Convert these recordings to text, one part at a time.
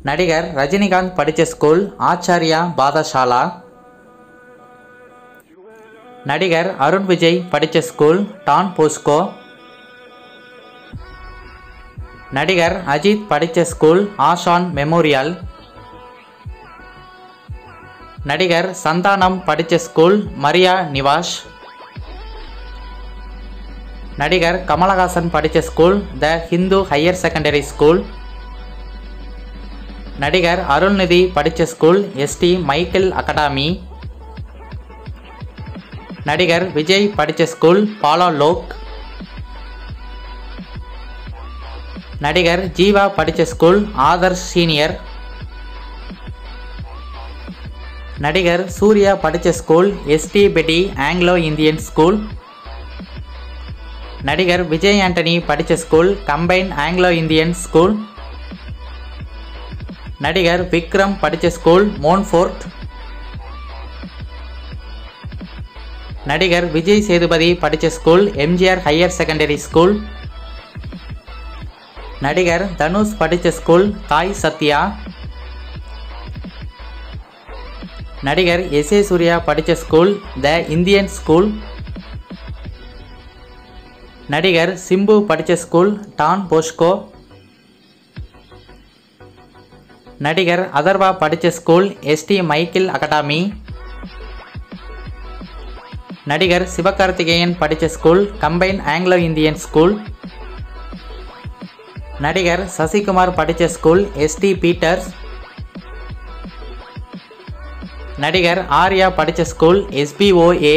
நடிகர் ரஜினிகாந்த் படித்த ஸ்கூல் ஆச்சாரியா பாதசாலா நடிகர் அருண் விஜய் படித்த ஸ்கூல் டான் போஸ்கோ நடிகர் அஜித் படித்த ஸ்கூல் ஆஷான் மெமோரியல் நடிகர் சந்தானம் படித்த ஸ்கூல் மரியா நிவாஷ் நடிகர் கமலஹாசன் படித்த school the Hindu higher secondary school நடிகர் அருள்நிதி படித்த ஸ்கூல் எஸ்டி மைக்கேல் அகாடமி நடிகர் விஜய் படித்த ஸ்கூல் பாலா லோக் நடிகர் ஜீவா படித்த ஸ்கூல் ஆதர்ஷ் சீனியர் நடிகர் சூர்யா படித்த school St Bede's Anglo Indian school நடிகர் விஜய் ஆண்டனி படித்த school Campion Anglo Indian school நடிகர் விக்ரம் படித்த ஸ்கூல் மோன்ஃபோர்ட் நடிகர் விஜய் சேதுபதி படித்த school MGR higher secondary school நடிகர் தனுஷ் படித்த ஸ்கூல் தாய் சத்யா நடிகர் எஸ் ஏ சூர்யா படித்த ஸ்கூல் த இந்தியன் ஸ்கூல் நடிகர் சிம்பு படித்த ஸ்கூல் டான் போஸ்கோ நடிகர் அதர்வா படித்த ஸ்கூல் எஸ்டி மைக்கேல் அகாடமி நடிகர் சிவகார்த்திகேயன் படித்த school Campion Anglo Indian school நடிகர் சசிகுமார் படித்த ஸ்கூல் எஸ்டி பீட்டர்ஸ் நடிகர் ஆர்யா படித்த ஸ்கூல் எஸ்பிஓஏ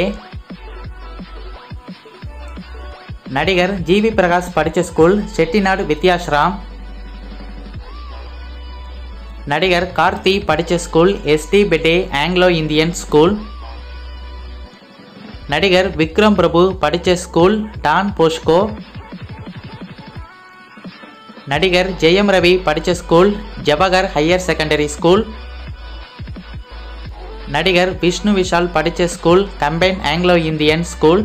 நடிகர் ஜிவி பிரகாஷ் படித்த ஸ்கூல் செட்டிநாடு வித்யாஸ்ராம் நடிகர் கார்த்தி படித்த school St Bede's Anglo Indian school நடிகர் விக்ரம் பிரபு படித்த ஸ்கூல் டான் போஸ்கோ நடிகர் ஜெயம் ரவி படித்த school Jawahar higher secondary school நடிகர் விஷ்ணு விஷால் படித்த school Campion Anglo Indian school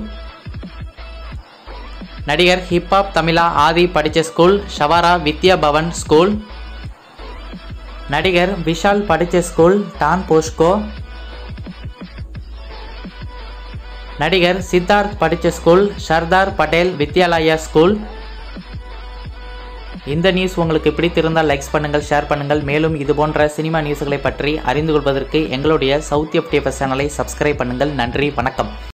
நடிகர் ஹிப்ஹாப் தமிழா ஆதி படித்த ஸ்கூல் ஷவாரா வித்யா பவன் ஸ்கூல் நடிகர் விஷால் படித்த ஸ்கூல் டான் போஸ்கோ நடிகர் சித்தார்த் படித்த ஸ்கூல் சர்தார் பட்டேல் வித்யாலயா ஸ்கூல் இந்த நியூஸ் உங்களுக்கு பிடித்திருந்தால் லைக்ஸ் பண்ணுங்கள் ஷேர் பண்ணுங்கள் மேலும் இது போன்ற சினிமா நியூஸ்களை பற்றி அறிந்து கொள்வதற்கு எங்களுடைய சவுத் எஃப்டிஎஃப் சேனலை சப்ஸ்கிரைப் பண்ணுங்கள் நன்றி வணக்கம்